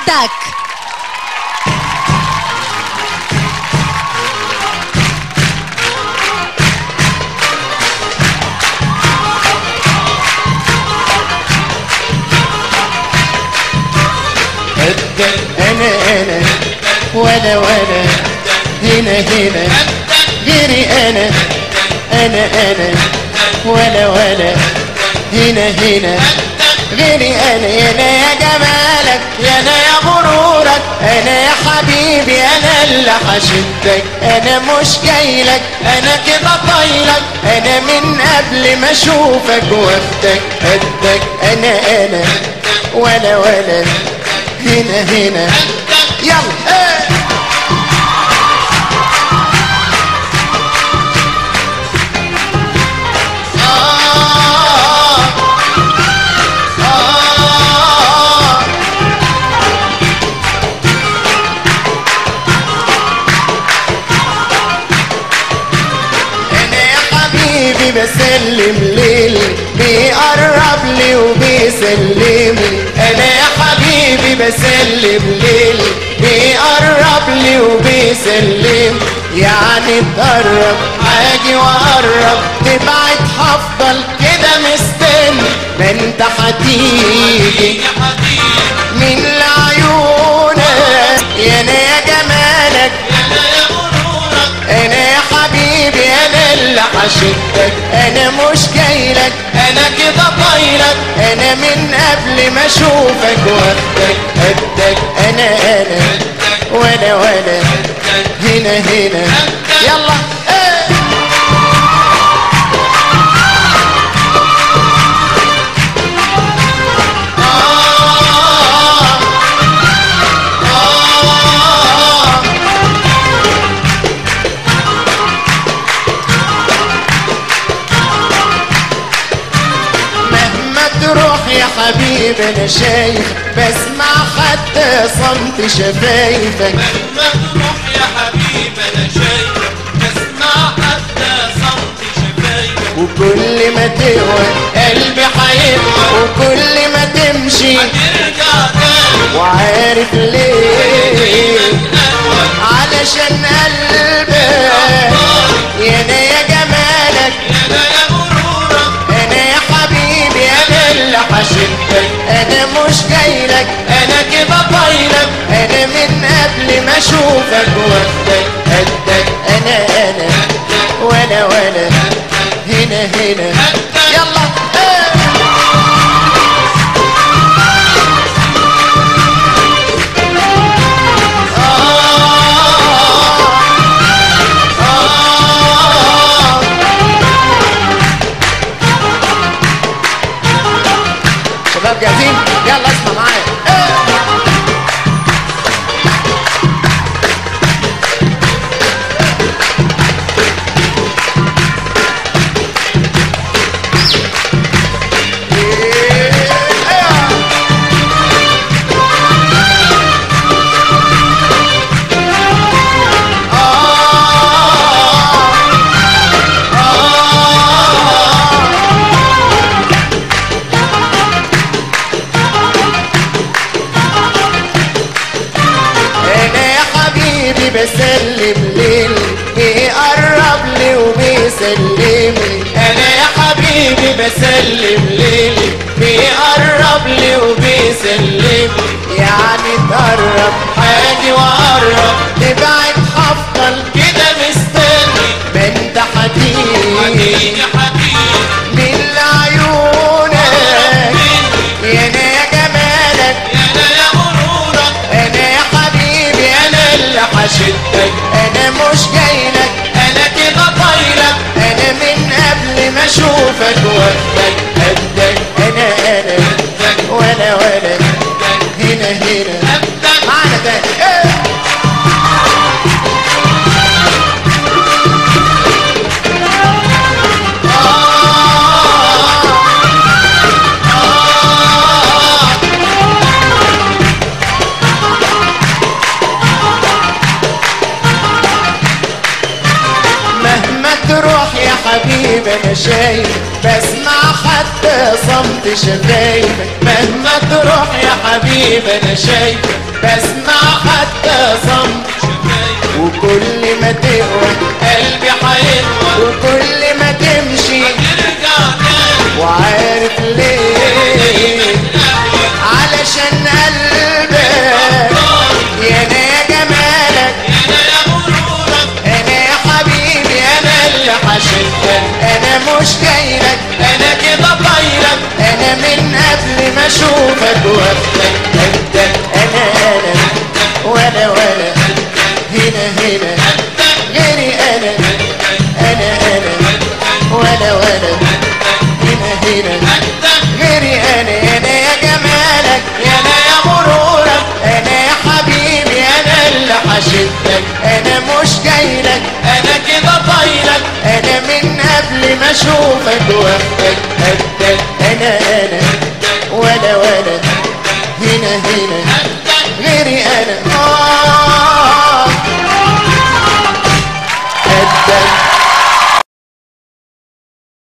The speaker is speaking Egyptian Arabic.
بتاعتك قدك انا انا وانا وانا هنا هنا غيري انا انا انا وانا وانا هنا هنا غيري انا انا يا جمالك يا انا يا غرورك انا يا حبيبي انا اللي حشدك انا مش جايلك انا كده طايلك انا من قبل ما اشوفك واخدك قدك انا انا ولا ولا هنا هنا يلا ايه آه آه انا يا حبيبي بسلم ليلي بيقرب لي وبيسلم لي انا يا حبيبي بسلم ليلي بيقرب لي وبيسلم يعني تقرب حاجي واقرب تبعد هفضل كده مستني ما انت هتيجي من لعيونك يا انا يا جمالك انا يا حبيبي انا اللي حشدك انا مش جايلك انا كده طايلك انا من قبل ما اشوفك واخدك قدك انا انا وانا وانا هنا هنا يلا ايه آه آه مهما تروح يا حبيبي انا شايف بسمع حتى صمت شفايفك مهما تروح يا حبيب انا شايفك بسمع حتى صوت شفايفك وكل ما تهوى قلبي هيهوى وكل ما تمشي ترجع تاني وعارف ليه الأول علشان قلبك يا انا يا جمالك يا لا يا غرورك انا يا حبيبي انا اللي حشدك انا مش جايلك انا كده طايلك انا من قبل ما اشوفك واخدك قدك انا انا وانا وانا هنا هنا يلا ايه آه آه شباب جاهزين يلا اسمع معايا انا يا حبيبي بسلم ليل بيقرب لي وبيسلم لي انا يا حبيبي بسلم ليل بيقرب لي وبيسلم لي يعني تقرب حاجي واقرب تبعد هفضل كده مستني ما انت هتيجي حبيبي حبيبي من عيونك يا انا يا جمالك يا لا يا غرورك انا يا حبيبي انا اللي حشدك انا مش جايلك انا كده طايلك انا من قبل ما اشوفك واخدك قدك انا انا وانا وانا هنا هنا معانا تاني ايه آه آه مهما تروح يا حبيبي انا شايف بسمع حتى صمت شفايفك مهما تروح يا حبيبي انا شايف بسمع حتى صمت شفايف وكل ما تقوى قلبي حيروى وكل ما تمشي ترجع تاني وعارف ليه القهوة علشان قلبك يا انا يا جمالك انا يا مرورك انا يا حبيبي انا اللي حشدتك انا مش جايلك انا كده طايرك انا من قبل ما اشوفك وقتك قدك انا انا ولا ولا هنا هنا غيري انا انا انا ولا ولا هنا هنا غيري انا انا يا جمالك يا انا يا مرورك انا يا حبيبي انا اللي حشدتك انا مش جايلك انا كده طايرك انا من قبل ما اشوفك وقتك قدك انا انا ولا ولا هنا هنا غيري انا